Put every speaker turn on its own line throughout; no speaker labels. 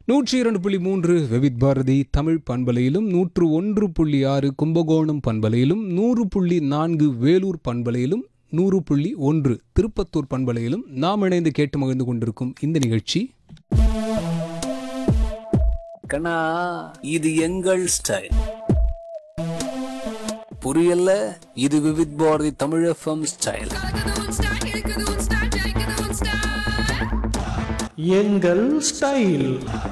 நூற்றி இரண்டு புள்ளி மூன்று விவித் பாரதி தமிழ் பண்பலையிலும் நூற்று ஒன்று புள்ளி ஆறு கும்பகோணம் பண்பலையிலும் நூறு புள்ளி நான்கு வேலூர் பண்பலையிலும் நூறு புள்ளி ஒன்று திருப்பத்தூர் பண்பலையிலும் நாம் இணைந்து கேட்டு மகிழ்ந்து கொண்டிருக்கும் இந்த நிகழ்ச்சி
கண்ணா இது எங்கள் ஸ்டைல் புரியல இது விவித் பாரதி தமிழ் எஃப்எம் ஸ்டைல்
கலக்குது உன் ஸ்டைல் இருக்குது உன் ஸ்டைல் ஜெயிக்குது உன் ஸ்டைல்
எங்கள் ஸ்டைல்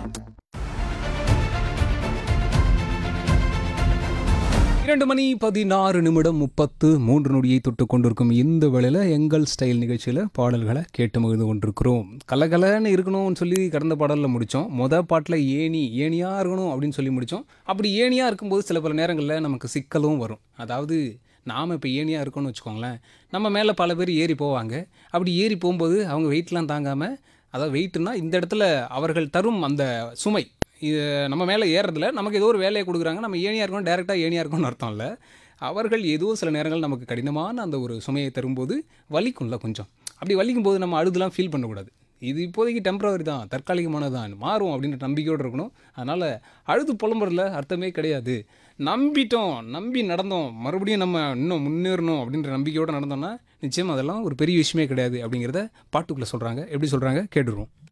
இரண்டு மணி பதினாறு நிமிடம் முப்பத்து மூன்று நொடியை தொட்டு கொண்டிருக்கும் இந்த வேளையில் எங்கள் ஸ்டைல் நிகழ்ச்சியில் பாடல்களை கேட்டு மகிழ்ந்து கொண்டிருக்கிறோம் கலகலன்னு இருக்கணும்னு சொல்லி கடந்த பாடலில் முடித்தோம் மொதல் பாட்டில் ஏணி ஏணியாக இருக்கணும் அப்படின்னு சொல்லி முடித்தோம் அப்படி ஏணியாக இருக்கும்போது சில பல நேரங்களில் நமக்கு சிக்கலும் வரும் அதாவது நாம் இப்போ ஏணியாக இருக்கோம்னு வச்சுக்கோங்களேன் நம்ம மேலே பல பேர் ஏறி போவாங்க அப்படி ஏறி போகும்போது அவங்க வெயிட்லாம் தாங்காமல் அதாவது வெயிட்னா இந்த இடத்துல அவர்கள் தரும் அந்த சுமை இது நம்ம மேலே ஏறுறதுல நமக்கு ஏதோ ஒரு வேலையை கொடுக்குறாங்க நம்ம ஏனியாக இருக்கோம் டேரெக்டாக ஏனியாக இருக்கோம்னு அர்த்தம் இல்லை அவர்கள் ஏதோ சில நேரங்கள் நமக்கு கடினமான அந்த ஒரு சுமையை தரும்போது வலிக்கும்ல கொஞ்சம் அப்படி வலிக்கும் போது நம்ம அழுதுலாம் ஃபீல் பண்ணக்கூடாது இது இப்போதைக்கு டெம்பரவரி தான் தற்காலிகமானது தான் மாறும் அப்படின்ற நம்பிக்கையோடு இருக்கணும் அதனால் அழுது புலம்புறதுல அர்த்தமே கிடையாது நம்பிட்டோம் நம்பி நடந்தோம் மறுபடியும் நம்ம இன்னும் முன்னேறணும் அப்படின்ற நம்பிக்கையோடு நடந்தோம்னா நிச்சயம் அதெல்லாம் ஒரு பெரிய விஷயமே கிடையாது அப்படிங்கிறத பாட்டுக்குள்ளே சொல்கிறாங்க எப்படி சொல்கிறாங்க கேட்டுருவோம்